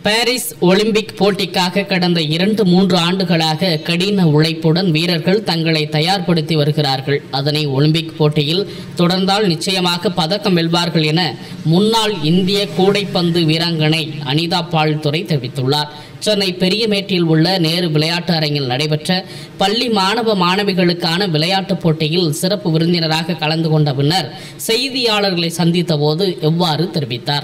Paris Olympic போட்டிக்காக கடந்த இரண்டு மூன்று ஆண்டுகளாக கடின உழைப்புடன் வீரர்கள் தங்களை தயார்படுத்தி வருகிறார்கள் அதனை ஒலிம்பிக் போட்டியில் தொடர்ந்தால் நிச்சயமாக பதக்கம் வெல்வார்கள் என முன்னாள் இந்திய கூடைப்பந்து வீராங்கனை அனிதா பால்துரை தெரிவித்துள்ளார் சென்னை பெரியமேட்டில் உள்ள நேரு விளையாட்டு அரங்கில் நடைபெற்ற பள்ளி மாணவ மாணவிகளுக்கான விளையாட்டுப் போட்டியில் சிறப்பு விருந்தினராக கலந்து கொண்ட பின்னர் செய்தியாளர்களை சந்தித்த போது எவ்வாறு தெரிவித்தார்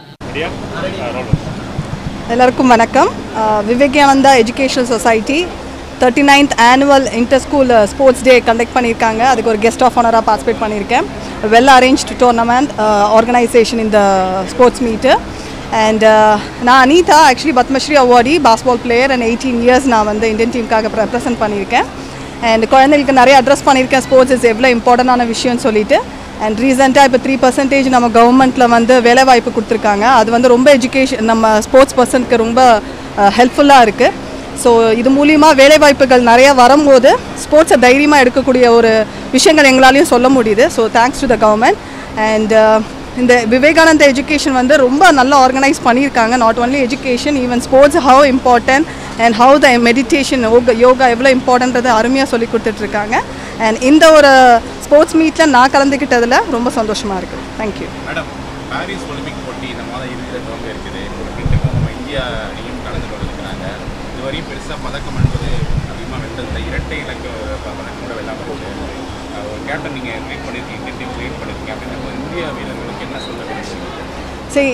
எல்லாருக்கும் வணக்கம் அஹ், Vivekananda educational society thirty ninth annual inter school sports day conduct பண்ணியிருக்காங்க அதுக்கு ஒரு கெஸ்ட் ஆஃப் ஆனராக பார்ட்டிசிபேட் பண்ணியிருக்கேன் வெல் அரேஞ்ச்டு டோர்னமெண்ட் ஆர்கனைசேஷன் இந்த ஸ்போர்ட்ஸ் மீட்டு அண்ட் நான் Anitha actually Padmashri awardee basketball player and eighteen years நான் வந்து இந்தியன் டீமுக்காக ரெப்ரசென்ட் பண்ணியிருக்கேன் அண்ட் குழந்தைகளுக்கு நிறைய அட்ரஸ் பண்ணியிருக்கேன் ஸ்போர்ட்ஸ் இஸ் எவ்வளோ இம்பார்ட்டண்டான விஷயம்னு சொல்லிட்டு அண்ட் ரீசெண்டாக இப்போ த்ரீ பர்சன்டேஜ் நம்ம கவர்மெண்ட்டில் வந்து வேலைவாய்ப்பு கொடுத்துருக்காங்க அது வந்து ரொம்ப எஜுகேஷன் நம்ம ஸ்போர்ட்ஸ் பர்சனுக்கு ரொம்ப ஹெல்ப்ஃபுல்லாக இருக்குது ஸோ இது மூலிமா வேலைவாய்ப்புகள் நிறைய வரும்போது ஸ்போர்ட்ஸை தைரியமாக எடுக்கக்கூடிய ஒரு விஷயங்கள் எங்களாலையும் சொல்ல முடியுது so thanks to the government and இந்த விவேகானந்த எஜுகேஷன் வந்து ரொம்ப நல்லா ஆர்கனைஸ் பண்ணியிருக்காங்க not only education even sports how important and how the meditation yoga yoga எவ்வளோ இம்பார்ட்டன்றதை அருமையாக சொல்லி கொடுத்துட்ருக்காங்க அண்ட் இந்த ஒரு ஸ்போர்ட்ஸ் மீட்டில் நான் கலந்துக்கிட்டதில் ரொம்ப சந்தோஷமாக இருக்குது தேங்க்யூ மேடம் பாரிஸ் ஒலிம்பிக் போட்டி இந்த மாதம் இறுதியில் துவங்க இருக்குது கிரிக்கெட்டும் நம்ம இந்தியா அணியும் கலந்து கொண்டிருக்கிறாங்க இதுவரையும் பெருசாக பதக்கம் என்பது அதிகமாக வென்றதில்லை இரட்டை இலக்கு ப- பதக்கம் கூட வெல்லாமல் இருக்கு அஹ் ஒரு கேப்டன் நீங்கள் லீட் பண்ணியிருக்கீங்க இந்தியன் டீம் லீட் பண்ணியிருக்கீங்க அப்படின்னா இந்திய வீரர்களுக்கு என்ன சொல்ல விரும்புறீங்க சரி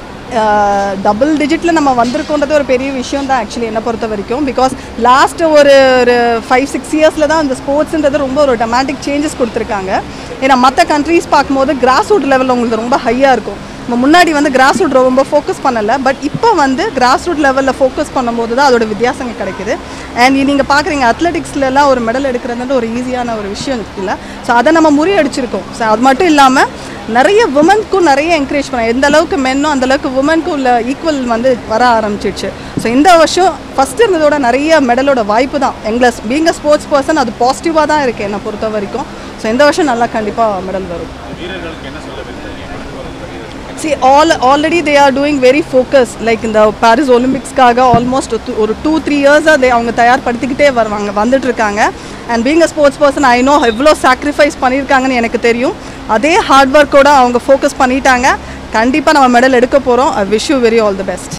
டபுள் டிஜிட்டில் நம்ம வந்திருக்கோன்றது ஒரு பெரிய விஷயம் தான் ஆக்சுவலி என்னை பொறுத்த வரைக்கும் பிகாஸ் லாஸ்ட் ஒரு ஒரு ஃபைவ் சிக்ஸ் இயர்ஸில் தான் அந்த ஸ்போர்ட்ஸுன்றது ரொம்ப ஒரு டொமேட்டிக் சேஞ்சஸ் கொடுத்துருக்காங்க ஏன்னா மற்ற கண்ட்ரீஸ் பார்க்கும்போது கிராஸ் ரூட் லெவலில் உங்களுக்கு ரொம்ப ஹையாக இருக்கும் நம்ம முன்னாடி வந்து கிராஸ் ரூட் ரொம்ப ஃபோக்கஸ் பண்ணலை பட் இப்போ வந்து கிராஸ் ரூட் லெவலில் ஃபோக்கஸ் பண்ணும்போது தான் அதோட வித்தியாசங்கள் கிடைக்குது அண்ட் நீங்கள் பார்க்குறீங்க அத்லெட்டிக்ஸ்லலாம் ஒரு மெடல் எடுக்கிறது ஒரு ஈஸியான ஒரு விஷயம் இல்லை ஸோ அதை நம்ம முறியடிச்சிருக்கோம் ஸோ அது மட்டும் இல்லாமல் நிறைய உமனுக்கும் நிறைய என்கரேஜ் பண்ண எந்த அளவுக்கு மென்னும் அந்த அளவுக்கு உமனுக்கும் உள்ள ஈக்குவல் வந்து வர ஆரம்பிச்சிடுச்சு ஸோ இந்த வருஷம் ஃபஸ்ட்டு இருந்ததோட நிறைய மெடலோட வாய்ப்பு தான் எங்களை பீங் அ ஸ்போர்ட்ஸ் பர்சன் அது பாசிட்டிவாக தான் இருக்குது என்னை பொறுத்த வரைக்கும் ஸோ இந்த வருஷம் நல்லா கண்டிப்பாக மெடல் வரும் வீரர்களுக்கு என்ன சொல்ல விரும்புறீங்க கலந்து கொள்கிற வீரர்கள் see all already they are doing very focused like இந்த பாரிஸ் ஒலிம்பிக்ஸ்க்காக ஆல்மோஸ்ட் ஒரு டூ த்ரீ இயர்ஸாக they அவங்க தயார்படுத்திக்கிட்டே வருவாங்க வந்துட்டு இருக்காங்க and being a sports person I know எவ்வளோ சாக்ரிஃபைஸ் பண்ணியிருக்காங்கன்னு எனக்கு தெரியும் அதே ஹார்ட் ஒர்க்கோட அவங்க ஃபோக்கஸ் பண்ணிட்டாங்க கண்டிப்பாக நம்ம மெடல் எடுக்க போகிறோம் I wish you very all the best